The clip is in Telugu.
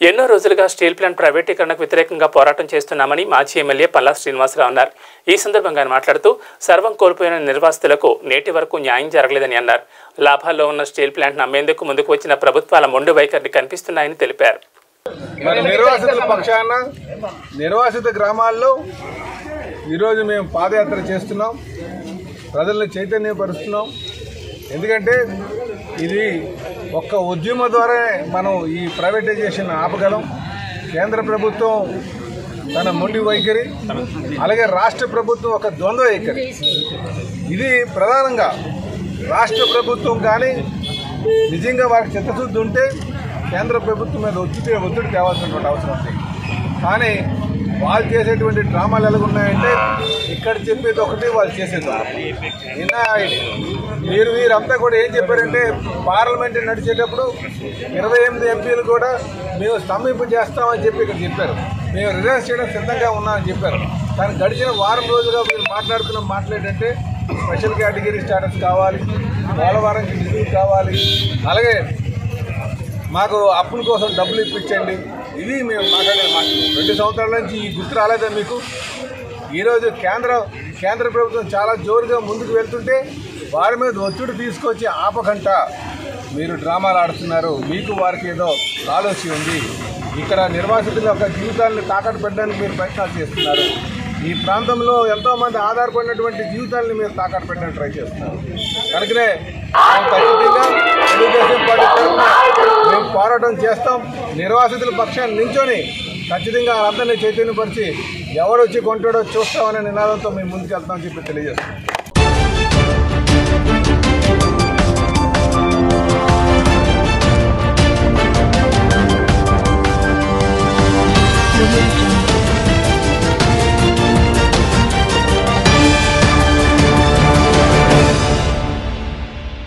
ఎన్నో రోజులుగా స్టీల్ ప్లాంట్ ప్రైవేటీకరణకు వ్యతిరేకంగా పోరాటం చేస్తున్నామని మాజీ ఎమ్మెల్యే పల్లా శ్రీనివాసరావు అన్నారు ఈ సందర్భంగా ఆయన మాట్లాడుతూ సర్వం కోల్పోయిన నిర్వాసితులకు నేటి వరకు న్యాయం జరగలేదని అన్నారు లాభాల్లో ఉన్న స్టీల్ ప్లాంట్ నమ్మేందుకు ముందుకు వచ్చిన ప్రభుత్వాల మొండి వైఖరిని కనిపిస్తున్నాయని తెలిపారు మరి నిర్వాసితుల పక్షాన నిర్వాసిత గ్రామాల్లో ఈరోజు మేము పాదయాత్ర చేస్తున్నాం ప్రజల్ని చైతన్యపరుస్తున్నాం ఎందుకంటే ఇది ఒక్క ఉద్యమ ద్వారానే మనం ఈ ప్రైవేటైజేషన్ ఆపగలం కేంద్ర ప్రభుత్వం తన మొండి వైఖరి అలాగే రాష్ట్ర ప్రభుత్వం ఒక ద్వంద్వ వైఖరి ఇది ప్రధానంగా రాష్ట్ర ప్రభుత్వం కానీ నిజంగా వారికి చిత్తశుద్ధి ఉంటే కేంద్ర ప్రభుత్వం మీద ఒత్తిడి ఒత్తిడి తేవాల్సినటువంటి అవసరం ఉంది కానీ వాళ్ళు చేసేటువంటి డ్రామాలు ఎలా ఉన్నాయంటే ఇక్కడ చెప్పేది ఒకటి వాళ్ళు చేసేది ఒకటి. నిన్న మీరు వీరంతా కూడా ఏం చెప్పారంటే పార్లమెంట్ నడిచేటప్పుడు ఇరవై ఎనిమిది ఎంపీలు కూడా మేము స్తంభింపు చేస్తామని చెప్పి ఇక్కడ చెప్పారు మేము రిజైన్ చేయడం సిద్ధంగా ఉన్నామని చెప్పారు కానీ గడిచిన వారం రోజులుగా మీరు మాట్లాడుకున్న మాట్లాడంటే స్పెషల్ కేటగిరీ స్టాటస్ కావాలి పోలవరంకి నిధులు కావాలి అలాగే మాకు అప్పుల కోసం డబ్బులు ఇప్పించండి ఇది మేము మాట్లాడే మాట రెండు సంవత్సరాల నుంచి ఈ గుర్తు రాలేదా మీకు ఈరోజు కేంద్ర కేంద్ర ప్రభుత్వం చాలా జోరుగా ముందుకు వెళ్తుంటే వారి మీద ఒత్తిడి తీసుకొచ్చి ఆపకంట మీరు డ్రామాలు ఆడుతున్నారు మీకు వారికి ఏదో ఆలోచన ఉంది ఇక్కడ నిర్వాసితుల యొక్క జీవితాలను తాకట్టు పెట్టడానికి మీరు ప్రయత్నాలు చేస్తున్నారు ఈ ప్రాంతంలో ఎంతోమంది ఆధారపడినటువంటి జీవితాలను మీరు తాకట్టు పెట్టడానికి ట్రై చేస్తున్నారు కనుకనే మేము ఖచ్చితంగా తెలుగుదేశం పార్టీ తరఫున మేము పోరాటం చేస్తాం నిర్వాసితుల పక్షాన్ని నించొని ఖచ్చితంగా వాళ్ళందరినీ చైతన్యపరిచి ఎవరు వచ్చి కొంటాడో చూస్తామనే నినాదంతో మేము ముందుకు వెళ్తామని చెప్పి తెలియజేస్తాం